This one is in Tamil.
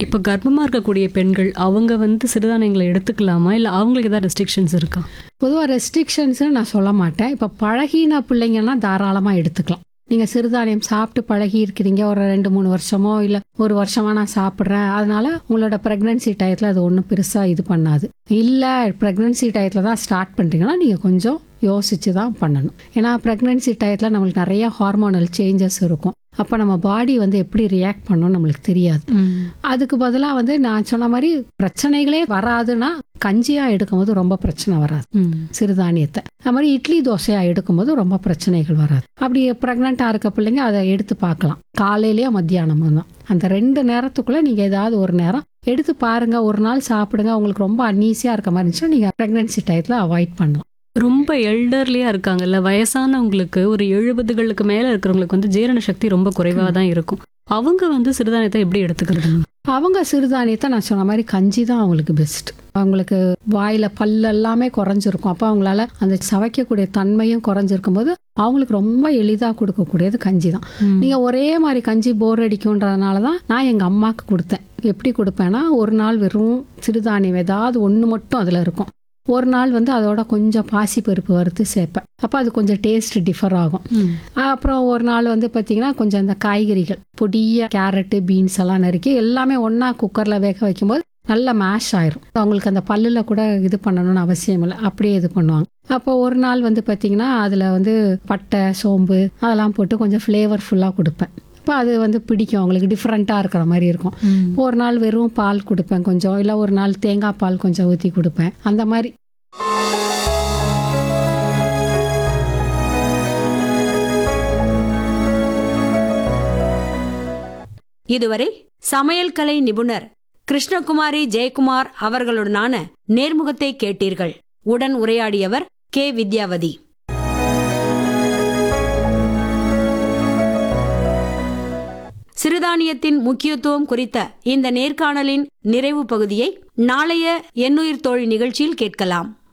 இப்போ கர்ப்பமா இருக்கக்கூடிய பெண்கள் அவங்க வந்து சிறுதானியங்களை எடுத்துக்கலாமா இல்ல அவங்களுக்கு ஏதாவது ரெஸ்ட்ரிக்ஷன்ஸ் இருக்கா பொதுவாக ரெஸ்ட்ரிக்ஷன்ஸ்னு நான் சொல்ல மாட்டேன் இப்போ பழகின பிள்ளைங்கன்னா தாராளமாக எடுத்துக்கலாம் நீங்கள் சிறுதானியம் சாப்பிட்டு பழகி இருக்கிறீங்க ஒரு ரெண்டு மூணு வருஷமோ இல்லை ஒரு வருஷமா நான் சாப்பிட்றேன் அதனால உங்களோட ப்ரெக்னன்சி டயத்தில் அது ஒன்றும் பெருசாக இது பண்ணாது இல்லை ப்ரெக்னன்சி டயத்தில் தான் ஸ்டார்ட் பண்ணுறீங்கன்னா நீங்கள் கொஞ்சம் யோசிச்சு தான் பண்ணணும் ஏன்னா ப்ரெக்னன்சி டயத்தில் நம்மளுக்கு நிறைய ஹார்மோனல் சேஞ்சஸ் இருக்கும் அப்போ நம்ம பாடி வந்து எப்படி ரியாக்ட் பண்ணணும் நம்மளுக்கு தெரியாது அதுக்கு பதிலாக வந்து நான் சொன்ன மாதிரி பிரச்சனைகளே வராதுன்னா கஞ்சியாக எடுக்கும்போது ரொம்ப பிரச்சனை வராது சிறுதானியத்தை அது மாதிரி இட்லி தோசையா எடுக்கும்போது ரொம்ப பிரச்சனைகள் வராது அப்படி ப்ரெக்னெண்ட்டாக இருக்க பிள்ளைங்க அதை எடுத்து பார்க்கலாம் காலையிலயோ மத்தியானமும் தான் அந்த ரெண்டு நேரத்துக்குள்ள நீங்க ஏதாவது ஒரு நேரம் எடுத்து பாருங்க ஒரு நாள் சாப்பிடுங்க உங்களுக்கு ரொம்ப அன்ஈஸியா இருக்க மாதிரி இருந்துச்சுன்னா நீங்க ப்ரெக்னன்சி டயத்துல அவாய்ட் பண்ணலாம் ரொம்ப எல்டர்லியா இருக்காங்கல்ல வயசானவங்களுக்கு ஒரு எழுபதுகளுக்கு மேல இருக்கிறவங்களுக்கு வந்து ஜீரண சக்தி ரொம்ப குறைவா தான் இருக்கும் அவங்க வந்து சிறுதானியத்தை எப்படி எடுத்துக்கிறது அவங்க சிறுதானியத்தை நான் சொன்ன மாதிரி கஞ்சி தான் அவங்களுக்கு பெஸ்ட் அவங்களுக்கு வாயில பல்லு எல்லாமே குறைஞ்சிருக்கும் அப்போ அவங்களால அந்த சவைக்கக்கூடிய தன்மையும் குறைஞ்சிருக்கும் போது அவங்களுக்கு ரொம்ப எளிதா கொடுக்கக்கூடியது கஞ்சி தான் நீங்க ஒரே மாதிரி கஞ்சி போர் அடிக்கும்ன்றதுனால தான் நான் எங்க அம்மாவுக்கு கொடுத்தேன் எப்படி கொடுப்பேன்னா ஒரு நாள் வெறும் சிறுதானியம் ஏதாவது ஒன்று மட்டும் அதில் இருக்கும் ஒரு நாள் வந்து அதோட கொஞ்சம் பாசி பருப்பு வறுத்து சேர்ப்பேன் அப்போ அது கொஞ்சம் டேஸ்ட் டிஃபர் ஆகும் அப்புறம் ஒரு நாள் வந்து பார்த்தீங்கன்னா கொஞ்சம் அந்த காய்கறிகள் பொடிய கேரட்டு பீன்ஸ் எல்லாம் நறுக்கி எல்லாமே ஒன்றா குக்கரில் வேக வைக்கும்போது நல்லா மேஷ் ஆயிரும் அவங்களுக்கு அந்த பல்லில் கூட இது பண்ணணும்னு அவசியம் இல்லை அப்படியே இது பண்ணுவாங்க அப்போ ஒரு நாள் வந்து பார்த்தீங்கன்னா அதில் வந்து பட்டை சோம்பு அதெல்லாம் போட்டு கொஞ்சம் ஃப்ளேவர்ஃபுல்லாக கொடுப்பேன் இப்போ அது வந்து பிடிக்கும் அவங்களுக்கு டிஃப்ரெண்ட்டாக இருக்கிற மாதிரி இருக்கும் ஒரு நாள் வெறும் பால் கொடுப்பேன் கொஞ்சம் இல்லை ஒரு நாள் தேங்காய் பால் கொஞ்சம் ஊற்றி கொடுப்பேன் அந்த மாதிரி இதுவரை சமையல் கலை நிபுணர் கிருஷ்ணகுமாரி ஜெயக்குமார் அவர்களுடனான நேர்முகத்தை கேட்டீர்கள் உடன் உரையாடியவர் கே வித்யாவதி சிறுதானியத்தின் முக்கியத்துவம் குறித்த இந்த நேர்காணலின் நிறைவு பகுதியை நாளைய எண்ணுயிர் தோழி நிகழ்ச்சியில் கேட்கலாம்